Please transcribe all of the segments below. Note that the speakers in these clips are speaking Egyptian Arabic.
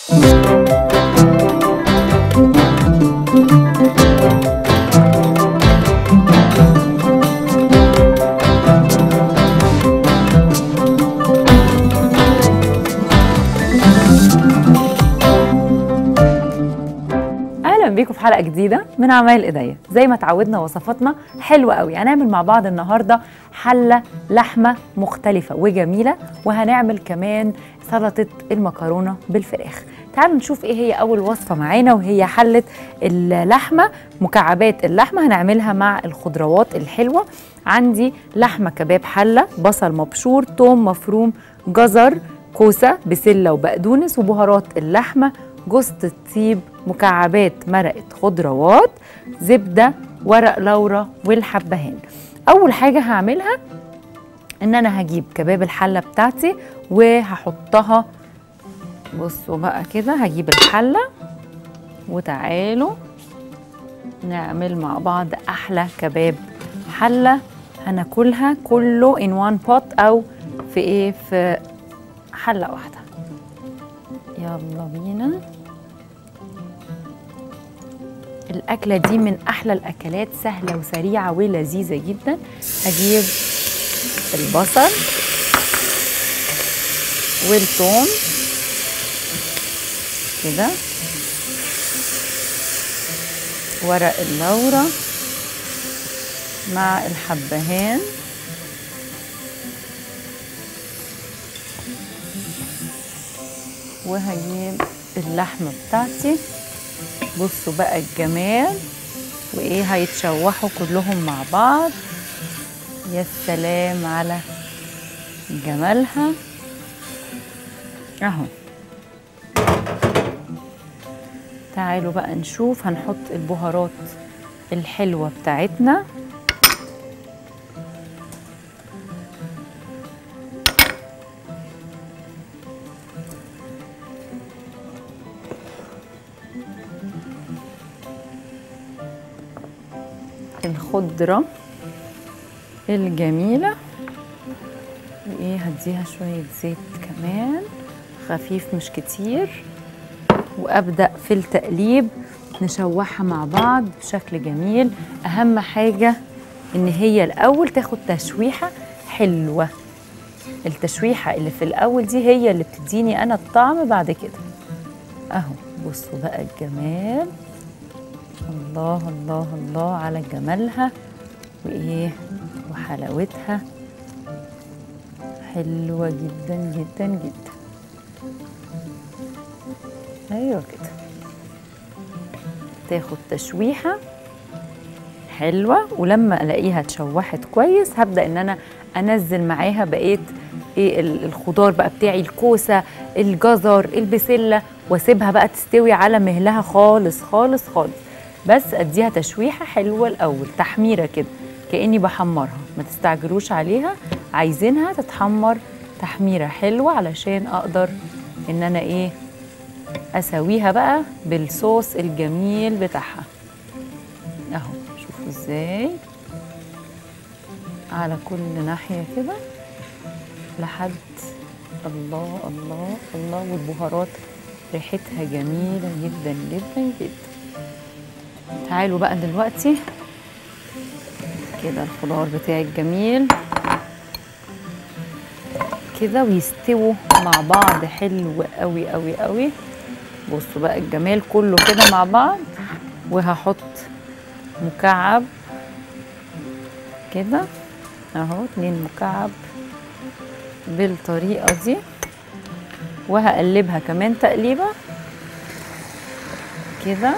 اهلا بيكم في حلقه جديده من اعمال ايديا زي ما اتعودنا وصفاتنا حلوه قوي هنعمل مع بعض النهارده حله لحمه مختلفه وجميله وهنعمل كمان سلطه المكرونه بالفراخ تعالوا نشوف ايه هي اول وصفه معانا وهي حله اللحمه مكعبات اللحمه هنعملها مع الخضروات الحلوه عندي لحمه كباب حله بصل مبشور توم مفروم جزر كوسه بسله وبقدونس وبهارات اللحمه جوز الطيب مكعبات مرقه خضروات زبده ورق لورا والحبهان اول حاجه هعملها ان انا هجيب كباب الحله بتاعتي وهحطها بصوا بقى كده هجيب الحله وتعالوا نعمل مع بعض احلى كباب حله هناكلها كله ان وان بوت او في ايه في حله واحده يلا بينا الأكلة دي من أحلى الأكلات سهلة وسريعة ولذيذة جدا هجيب البصل والثوم كده ورق اللورة مع الحبهان وهجيب اللحمة بتاعتي بصوا بقى الجمال وايه هيتشوحوا كلهم مع بعض يا سلام على جمالها اهو تعالوا بقى نشوف هنحط البهارات الحلوة بتاعتنا الخضرة الجميلة وايه هديها شوية زيت كمان خفيف مش كتير وابدأ في التقليب نشوحها مع بعض بشكل جميل اهم حاجة ان هي الاول تاخد تشويحة حلوة التشويحة اللي في الاول دي هي اللي بتديني انا الطعم بعد كده اهو بصوا بقى الجمال الله الله الله على جمالها وايه وحلاوتها حلوة جدا جدا جدا ايوه كده تاخد تشويحة حلوة ولما الاقيها اتشوحت كويس هبدأ ان انا انزل معاها بقية ايه الخضار بقى بتاعي الكوسة الجزر البسلة واسيبها بقى تستوي على مهلها خالص خالص خالص بس اديها تشويحه حلوه الاول تحميره كده كاني بحمرها ما تستعجلوش عليها عايزينها تتحمر تحميره حلوه علشان اقدر ان انا ايه اسويها بقى بالصوص الجميل بتاعها اهو شوفوا ازاي على كل ناحيه كده لحد الله الله الله والبهارات ريحتها جميله جدا جدا جدا تعالوا بقى دلوقتي كده الخضار بتاعي الجميل كده ويستووا مع بعض حلو قوي قوي قوي بصوا بقى الجمال كله كده مع بعض وهحط مكعب كده اهو اتنين مكعب بالطريقة دي وهقلبها كمان تقليبة كده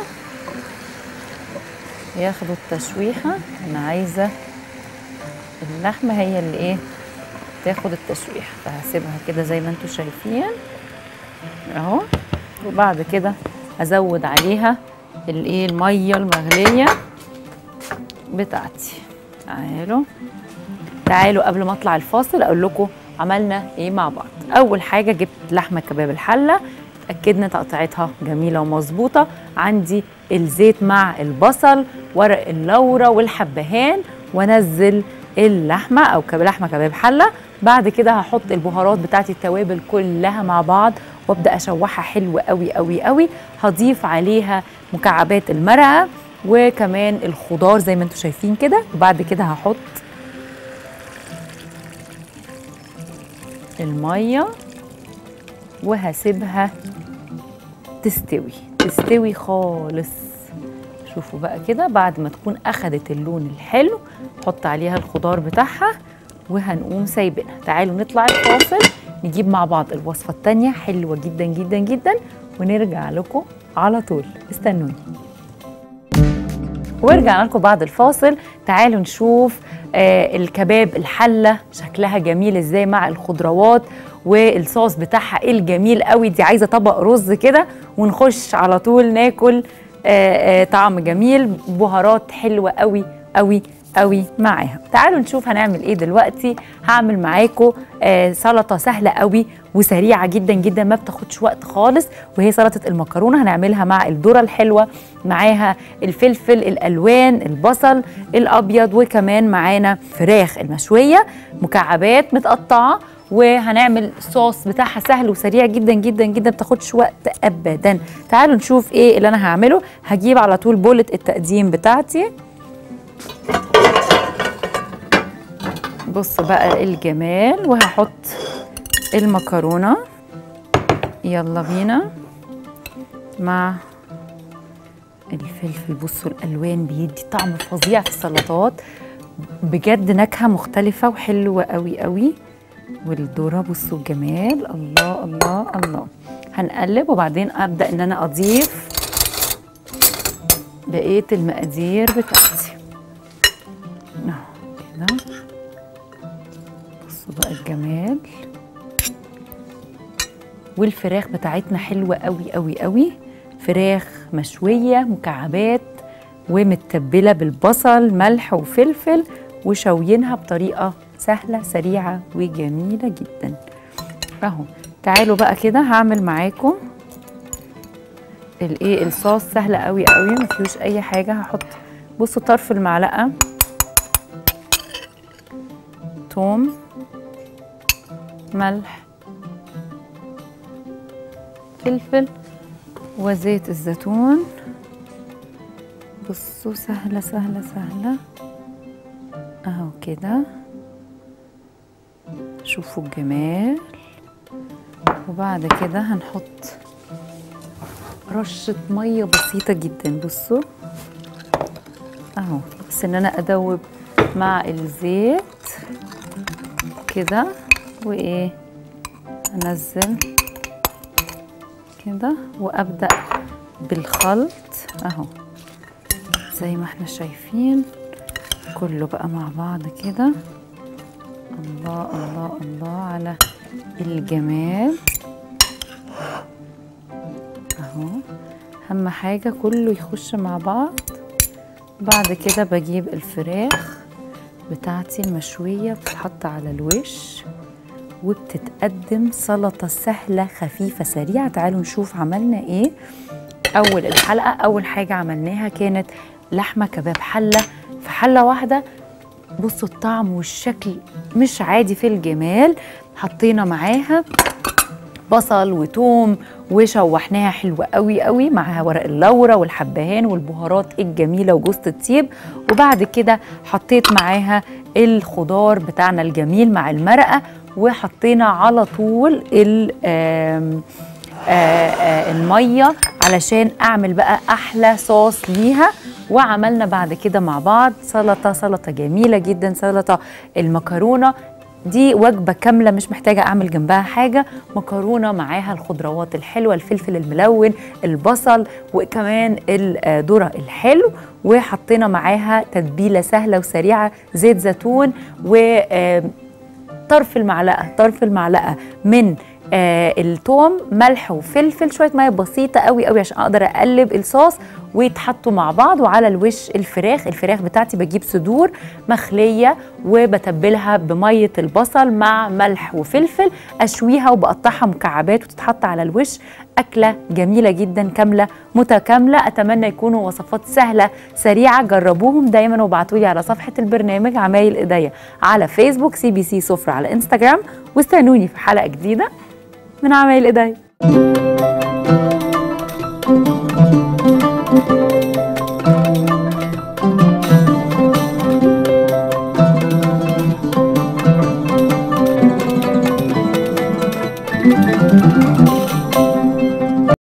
ياخدوا التشويحة أنا عايزة اللحمة هي اللي إيه تاخد التشويحة فهسيبها كده زي ما انتوا شايفين أهو وبعد كده أزود عليها الإيه المية المغلية بتاعتي تعالوا تعالوا قبل ما أطلع الفاصل أقول لكم عملنا إيه مع بعض أول حاجة جبت لحمة كباب الحلة اتاكدنا تقطيعتها جميله ومظبوطه عندي الزيت مع البصل ورق اللورة والحبهان وانزل اللحمه او لحمه كباب حله بعد كده هحط البهارات بتاعتي التوابل كلها مع بعض وابدا اشوحها حلو قوي قوي قوي هضيف عليها مكعبات المرقه وكمان الخضار زي ما انتم شايفين كده وبعد كده هحط الميه وهسيبها تستوي تستوي خالص شوفوا بقى كده بعد ما تكون اخدت اللون الحلو حط عليها الخضار بتاعها وهنقوم سايبينها تعالوا نطلع الفاصل نجيب مع بعض الوصفة التانية حلوة جدا جدا جدا ونرجع لكم على طول استنوني ورجعنا لكم بعد الفاصل تعالوا نشوف آه الكباب الحلة شكلها جميل ازاي مع الخضروات والصوص بتاعها الجميل قوي دي عايزة طبق رز كده ونخش على طول ناكل آه آه طعم جميل بهارات حلوة قوي قوي قوي معاها تعالوا نشوف هنعمل ايه دلوقتي هعمل معاكم آه سلطه سهله قوي وسريعه جدا جدا ما بتاخدش وقت خالص وهي سلطه المكرونه هنعملها مع الذره الحلوه معاها الفلفل الالوان البصل الابيض وكمان معانا فراخ المشويه مكعبات متقطعه وهنعمل صوص بتاعها سهل وسريع جدا جدا جدا ما بتاخدش وقت ابدا تعالوا نشوف ايه اللي انا هعمله هجيب على طول بولة التقديم بتاعتي بص بقى الجمال وهحط المكرونه يلا بينا مع الفلفل بصوا الالوان بيدي طعم فظيع في السلطات بجد نكهه مختلفه وحلوه قوي قوي والذره بصوا الجمال الله الله الله هنقلب وبعدين ابدا ان انا اضيف بقيه المقادير بتاعتي اهو كده بصوا بقى الجمال والفراخ بتاعتنا حلوه قوي قوي قوي فراخ مشويه مكعبات ومتبله بالبصل ملح وفلفل وشوينها بطريقه سهله سريعه وجميله جدا اهو تعالوا بقى كده هعمل معاكم الايه الصوص سهله قوي قوي ما فيهوش اي حاجه هحط بصوا طرف المعلقه توم ملح فلفل وزيت الزيتون بصوا سهلة سهلة سهلة اهو كده شوفوا الجمال وبعد كده هنحط رشة مية بسيطة جدا بصوا اهو بس ان انا ادوب مع الزيت كده وايه انزل كده وابدا بالخلط اهو زي ما احنا شايفين كله بقى مع بعض كده الله الله الله على الجمال اهو اهم حاجه كله يخش مع بعض بعد كده بجيب الفراخ بتاعتي المشويه بتتحط على الوش وبتتقدم سلطه سهله خفيفه سريعه تعالوا نشوف عملنا ايه اول الحلقه اول حاجه عملناها كانت لحمه كباب حله في حله واحده بصوا الطعم والشكل مش عادي في الجمال حطينا معاها بصل وتوم وشوحناها حلوة قوي قوي معاها ورق اللورة والحبهان والبهارات الجميلة وجوز الطيب وبعد كده حطيت معاها الخضار بتاعنا الجميل مع المرقة وحطينا على طول ال آم آآ الميه علشان اعمل بقى احلى صوص ليها وعملنا بعد كده مع بعض سلطه سلطه جميله جدا سلطه المكرونه دي وجبة كاملة مش محتاجة أعمل جنبها حاجة مكرونة معاها الخضروات الحلوة الفلفل الملون البصل وكمان الذرة الحلو وحطينا معاها تتبيلة سهلة وسريعة زيت زيتون و طرف المعلقة طرف المعلقة من آه التوم ملح وفلفل شويه ميه بسيطه قوي قوي عشان اقدر اقلب الصوص ويتحطوا مع بعض وعلى الوش الفراخ الفراخ بتاعتي بجيب صدور مخليه وبتبلها بميه البصل مع ملح وفلفل اشويها وبقطعها مكعبات وتتحط على الوش اكله جميله جدا كامله متكامله اتمنى يكونوا وصفات سهله سريعه جربوهم دايما وابعتوا لي على صفحه البرنامج عمايل ايديا على فيسبوك سي بي سي سفره على انستغرام واستنوني في حلقه جديده من عمايل ايديا الهنا